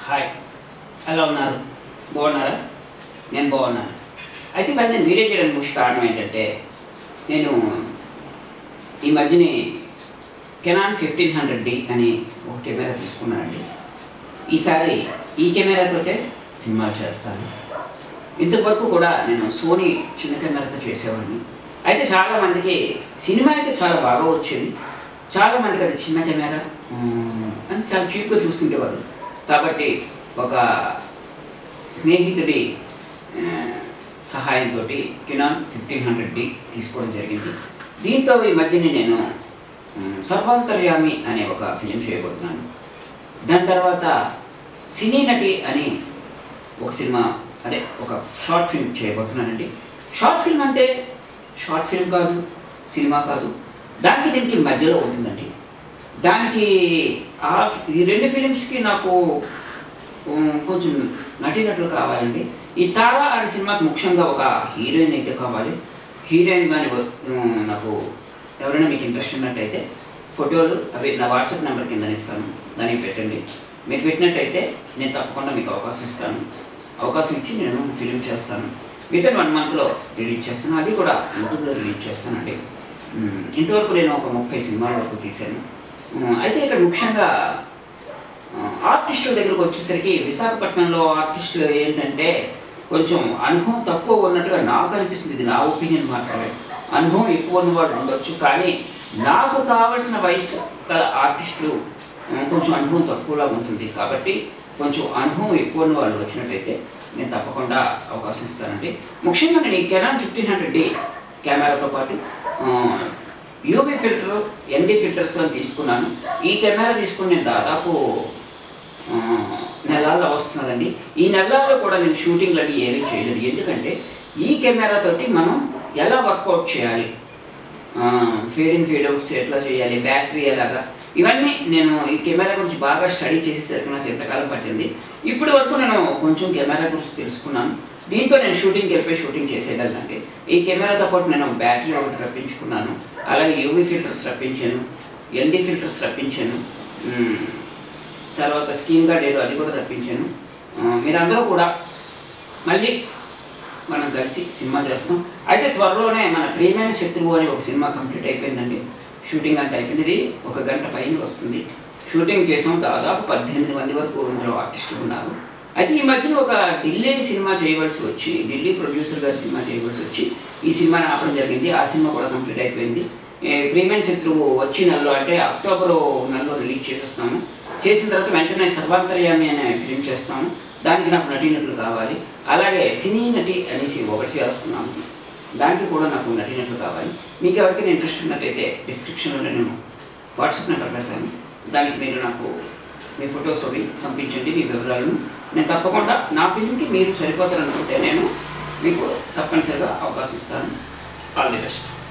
Hi ఎలా ఉన్నారు బాగున్నారా నేను బాగున్నాను అయితే మరి నేను వీడియో చేయడానికి ముఖ్య కారణం ఏంటంటే నేను ఈ మధ్యనే కెనాన్ ఫిఫ్టీన్ హండ్రెడ్ డి అని ఒక కెమెరా తీసుకున్నానండి ఈసారి ఈ కెమెరాతోటే సినిమాలు చేస్తాను ఇంతవరకు కూడా నేను సోనీ చిన్న కెమెరాతో చేసేవాడిని అయితే చాలా మందికి సినిమా అయితే చాలా బాగా వచ్చేది చాలా మందికి అది చిన్న కెమెరా మ్మ్, అని చాలా చీప్గా చూస్తుండేవారు కాబట్టి ఒక స్నేహితుడి ఆ, సహాయంతో కినాన్ ఫిఫ్టీన్ హండ్రెడ్ డి తీసుకోవడం జరిగింది దీంతో ఈ మధ్యనే నేను మ్, సర్వాంతర్యామి అనే ఒక ఫిలిం చేయబోతున్నాను దాని తర్వాత సినీ నటి అని ఒక సినిమా అదే ఒక షార్ట్ ఫిల్మ్ చేయబోతున్నానండి షార్ట్ ఫిల్మ్ అంటే షార్ట్ ఫిల్మ్ కాదు సినిమా కాదు దానికి దీనికి మధ్యలో ఉంటుందండి దానికి ఆ ఈ రెండు ఫిలిమ్స్కి నాకు ఉమ్, కొంచెం నటీనటులు కావాలండి ఈ తారా అనే సినిమాకి ముఖ్యంగా ఒక హీరోయిన్ అయితే కావాలి హీరోయిన్ కానీ నాకు ఎవరైనా మీకు ఇంట్రెస్ట్ ఉన్నట్టయితే ఫోటోలు అవి నా వాట్సాప్ నెంబర్ కింద ఇస్తాను దానికి పెట్టండి మీరు పెట్టినట్టయితే నేను తప్పకుండా మీకు అవకాశం ఇస్తాను అవకాశం ఇచ్చి నేను ఫిలిం చేస్తాను విత్ ఇన్ వన్ మంత్లో రిలీజ్ చేస్తాను అది కూడా యూట్యూబ్లో రిలీజ్ చేస్తానండి ఉమ్, ఇంతవరకు నేను ఒక ముప్పై సినిమాల వరకు తీశాను ఉమ్, అయితే ఇక్కడ ముఖ్యంగా ఆ, ఆర్టిస్టుల దగ్గరకు వచ్చేసరికి విశాఖపట్నంలో ఆర్టిస్టులు ఏంటంటే కొంచెం అనుభవం తక్కువ ఉన్నట్టుగా నాకు అనిపిస్తుంది ఇది నా ఒపీనియన్ మాత్రమే అనుభవం ఎక్కువ ఉన్నవాడు ఉండొచ్చు కానీ నాకు కావలసిన వయసు గల ఆర్టిస్టులు ఆ, కొంచెం అనుభవం తక్కువలా ఉంటుంది కాబట్టి కొంచెం అనుభవం ఎక్కువ ఉన్న వాళ్ళు వచ్చినట్టయితే నేను తప్పకుండా అవకాశం ఇస్తానండి ముఖ్యంగా నేను ఈ కెనాన్ ఫిఫ్టీన్ హండ్రెడ్ డి కెమెరాతో పాటు యూబీ ఫిల్టర్ ఎన్డి ఫిల్టర్స్ అని తీసుకున్నాను ఈ కెమెరా తీసుకుని నేను దాదాపు ఆ, నెలల్లో వస్తున్నదండి ఈ నెలల్లో కూడా నేను షూటింగ్లు అవి ఏమీ చేయలేదు ఎందుకంటే ఈ కెమెరాతోటి మనం ఎలా వర్కౌట్ చేయాలి ఫేడ్ ఇన్ ఫేడ్ అవుట్స్ ఎట్లా చేయాలి బ్యాటరీ ఎలాగా ఇవన్నీ నేను ఈ కెమెరా గురించి బాగా స్టడీ చేసేసరికి నాకు ఎంతకాలం పట్టింది ఇప్పటి వరకు నేను కొంచెం కెమెరా గురించి తెలుసుకున్నాను దీంతో నేను షూటింగ్కి వెళ్ళిపోయి షూటింగ్ చేసేయగలనండి ఈ కెమెరాతో పాటు నేను బ్యాటరీ ఒకటి రప్పించుకున్నాను అలాగే యూవీ ఫిల్టర్స్ రప్పించాను ఎన్డి ఫిల్టర్స్ రప్పించాను మ్మ్. తర్వాత స్కీమ్ కార్డ్ ఏదో అది కూడా రప్పించాను ఆ, మీరందరూ కూడా మళ్ళీ మనం కలిసి సినిమా చేస్తాం అయితే త్వరలోనే మన ప్రియమైన శత్రువు అని ఒక సినిమా కంప్లీట్ అయిపోయిందండి షూటింగ్ అంతా అయిపోయింది ఇది ఒక గంట పైన వస్తుంది షూటింగ్ చేసాం దాదాపు పద్దెనిమిది మంది వరకు ఇందులో ఆర్టిస్టులు ఉన్నారు అయితే ఈ మధ్యన ఒక ఢిల్లీ సినిమా చేయవలసి వచ్చి ఢిల్లీ ప్రొడ్యూసర్ గారి సినిమా చేయవలసి వచ్చి ఈ సినిమాని ఆపడం జరిగింది ఆ సినిమా కూడా కంప్లీట్ అయిపోయింది ఏ, ప్రియమైన శత్రువు వచ్చి నెలలో అంటే అక్టోబర్ నెలలో రిలీజ్ చేసేస్తాము చేసిన తర్వాత వెంటనే సర్వాంతర్యామి అనే ఫిలిం చేస్తాము దానికి నాకు నటీనటులు కావాలి అలాగే సినీ నటి అనేసి ఒకటి చేస్తున్నాము దానికి కూడా నాకు నటీనటులు కావాలి మీకు ఎవరికైనా ఇంట్రెస్ట్ ఉన్నట్టయితే డిస్క్రిప్షన్లో నేను వాట్సాప్ నెంబర్ పెడతాను దానికి మీరు నాకు మీ ఫొటోస్ అవి పంపించండి మీ వివరాలను నేను తప్పకుండా నా ఫిల్మ్కి మీరు సరిపోతారనుకుంటే నేను మీకు తప్పనిసరిగా అవకాశం ఇస్తాను ఆల్ ది బెస్ట్